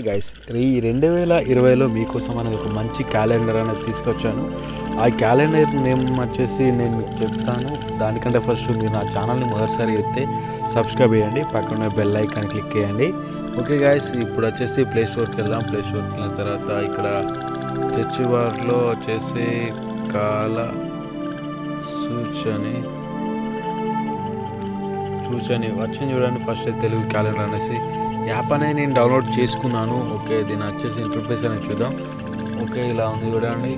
hi guys ఈ రెండు వేల ఇరవైలో మీకోసం అనేది ఒక మంచి క్యాలెండర్ అనేది తీసుకొచ్చాను ఆ క్యాలెండర్ నేమ్ వచ్చేసి నేను మీకు చెప్తాను దానికంటే ఫస్ట్ మీరు నా ఛానల్ని మొదటిసారి అయితే సబ్స్క్రైబ్ చేయండి పక్కన బెల్ ఐకాన్ క్లిక్ చేయండి ఓకే గాయస్ ఇప్పుడు వచ్చేసి ప్లే స్టోర్కి వెళ్దాం ప్లే స్టోర్కి వెళ్ళిన తర్వాత ఇక్కడ చర్చి వారిలో వచ్చేసి కాల సూచని చూసని వచ్చింది చూడండి ఫస్ట్ తెలుగు క్యాలెండర్ అనేసి యాప్ అనేది నేను డౌన్లోడ్ చేసుకున్నాను ఓకే దీని వచ్చేసి ఇంటర్ఫేస్ అనేది చూద్దాం ఓకే ఇలా ఉంది చూడండి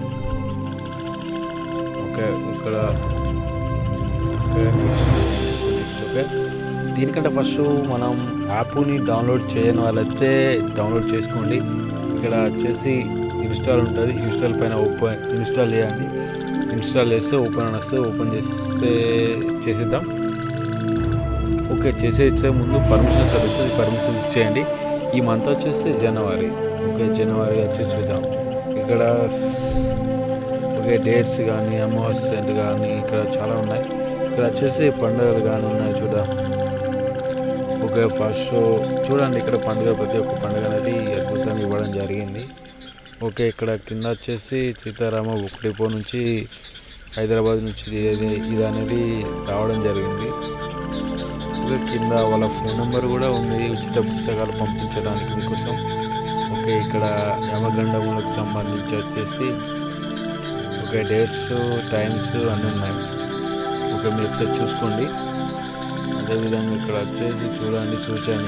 ఓకే ఇక్కడ ఓకే నెక్స్ట్ ఓకే దీనికంటే ఫస్ట్ మనం యాప్ని డౌన్లోడ్ చేయని వాళ్ళైతే డౌన్లోడ్ చేసుకోండి ఇక్కడ వచ్చేసి ఇన్స్టాల్ ఉంటుంది ఇన్స్టాల్ పైన ఓపెన్ ఇన్స్టాల్ చేయండి ఇన్స్టాల్ చేస్తే ఓపెన్ అని వస్తే ఓపెన్ చేస్తే చేసేద్దాం ఓకే చేసేసే ముందు పర్మిషన్స్ అడుగుతుంది పర్మిషన్స్ ఇచ్చేయండి ఈ మంత్ వచ్చేసి జనవరి ఓకే జనవరి వచ్చేసి చూద్దాం ఇక్కడ స్- ఓకే డేట్స్ కానీ అమావాస్యలు కానీ ఇక్కడ చాలా ఉన్నాయి ఇక్కడ వచ్చేసి పండుగలు కానీ ఉన్నాయి చూద్దాం ఓకే ఫస్ట్ చూడండి ఇక్కడ పండుగ ప్రతి ఒక్క పండుగ అనేది అద్భుతంగా ఇవ్వడం జరిగింది ఓకే ఇక్కడ కింద వచ్చేసి సీతారామ బుక్ డిపో నుంచి హైదరాబాద్ నుంచి ఇది ఇది అనేది రావడం జరిగింది ఓకే కింద వాళ్ళ ఫోన్ నెంబర్ కూడా ఉంది ఉచిత పుస్తకాలు పంపించడానికి మీకోసం ఓకే ఇక్కడ యమగండములకు సంబంధించి వచ్చేసి ఓకే డేట్స్ టైమ్స్ అన్నీ ఉన్నాయి ఓకే మీరు ఒకసారి చూసుకోండి అదేవిధంగా ఇక్కడ వచ్చేసి చూడండి సూచన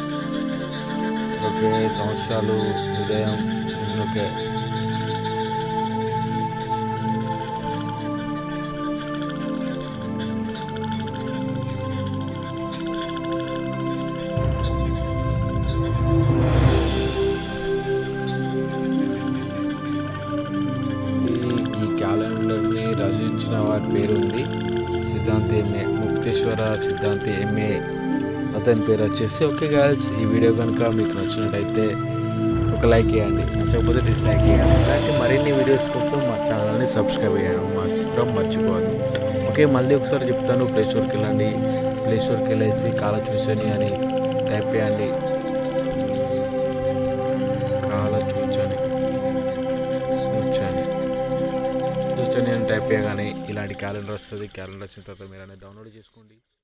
ఓకే సంవత్సరాలు ఉదయం ఓకే ఈ- ఈ క్యాలెండర్ని రచించిన వారి పేరు ఉంది సిద్ధాంతి ఎంఏ ముక్తేశ్వర సిద్ధాంతి ఎంఏ అతని పేరు వచ్చేసి ఓకే గాయస్ ఈ వీడియో కనుక మీకు నచ్చినట్టయితే ఒక లైక్ చేయండి నచ్చకపోతే డిస్లైక్ చేయండి అలాంటి మరిన్ని వీడియోస్ కోసం మా ఛానల్ని సబ్స్క్రైబ్ చేయడం మాత్రం మర్చిపోవద్దు ఓకే మళ్ళీ ఒకసారి చెప్తాను ప్లే స్టోర్కి వెళ్ళండి ప్లే స్టోర్కి వెళ్ళేసి కాల చూసని అని టైప్ చేయండి కాల చూచని సూచని సూచని అని టైప్ చేయగానే ఇలాంటి క్యాలెండర్ వస్తుంది క్యాలెండర్ వచ్చిన తర్వాత మీరు అనేది డౌన్లోడ్ చేసుకోండి